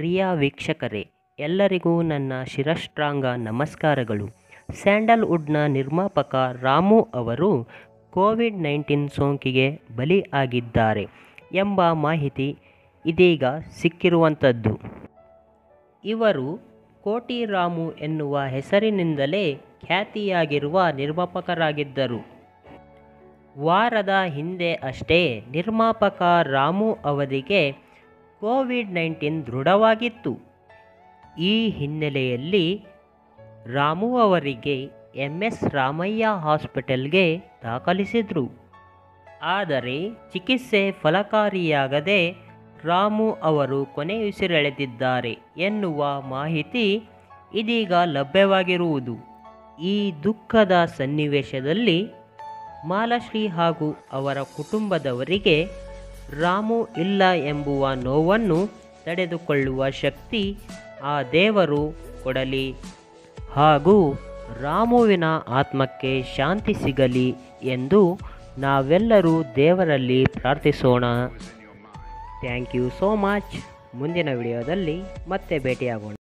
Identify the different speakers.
Speaker 1: ಪ್ರಿಯ ವೀಕ್ಷಕರೇ ಎಲ್ಲರಿಗೂ ನನ್ನ ಶಿರಸ್ತ್ರಾಂಗ ನಮಸ್ಕಾರಗಳು ಸ್ಯಾಂಡಲ್ವುಡ್ನ ನಿರ್ಮಾಪಕ ರಾಮು ಅವರು ಕೋವಿಡ್ ನೈನ್ಟೀನ್ ಸೋಂಕಿಗೆ ಬಲಿ ಆಗಿದ್ದಾರೆ ಎಂಬ ಮಾಹಿತಿ ಇದೀಗ ಸಿಕ್ಕಿರುವಂಥದ್ದು ಇವರು ಕೋಟಿ ರಾಮು ಎನ್ನುವ ಹೆಸರಿನಿಂದಲೇ ಖ್ಯಾತಿಯಾಗಿರುವ ನಿರ್ಮಾಪಕರಾಗಿದ್ದರು ವಾರದ ಹಿಂದೆ ಅಷ್ಟೇ ನಿರ್ಮಾಪಕ ರಾಮು ಅವರಿಗೆ ಕೋವಿಡ್ ನೈನ್ಟೀನ್ ದೃಢವಾಗಿತ್ತು ಈ ಹಿನ್ನೆಲೆಯಲ್ಲಿ ರಾಮು ಅವರಿಗೆ ಎಂ ಎಸ್ ರಾಮಯ್ಯ ಹಾಸ್ಪಿಟಲ್ಗೆ ದಾಖಲಿಸಿದರು ಆದರೆ ಚಿಕಿತ್ಸೆ ಫಲಕಾರಿಯಾಗದೆ ರಾಮು ಅವರು ಕೊನೆಯುಸಿರೆಳೆದಿದ್ದಾರೆ ಎನ್ನುವ ಮಾಹಿತಿ ಇದೀಗ ಲಭ್ಯವಾಗಿರುವುದು ಈ ದುಃಖದ ಸನ್ನಿವೇಶದಲ್ಲಿ ಮಾಲಾಶ್ರೀ ಹಾಗೂ ಅವರ ಕುಟುಂಬದವರಿಗೆ ರಾಮು ಇಲ್ಲ ಎಂಬುವ ನೋವನ್ನು ತಡೆದುಕೊಳ್ಳುವ ಶಕ್ತಿ ಆ ದೇವರು ಕೊಡಲಿ ಹಾಗೂ ರಾಮುವಿನ ಆತ್ಮಕ್ಕೆ ಶಾಂತಿ ಸಿಗಲಿ ಎಂದು ನಾವೆಲ್ಲರೂ ದೇವರಲ್ಲಿ ಪ್ರಾರ್ಥಿಸೋಣ ಥ್ಯಾಂಕ್ ಯು ಸೋ ಮಚ್ ಮುಂದಿನ ವಿಡಿಯೋದಲ್ಲಿ ಮತ್ತೆ ಭೇಟಿಯಾಗೋಣ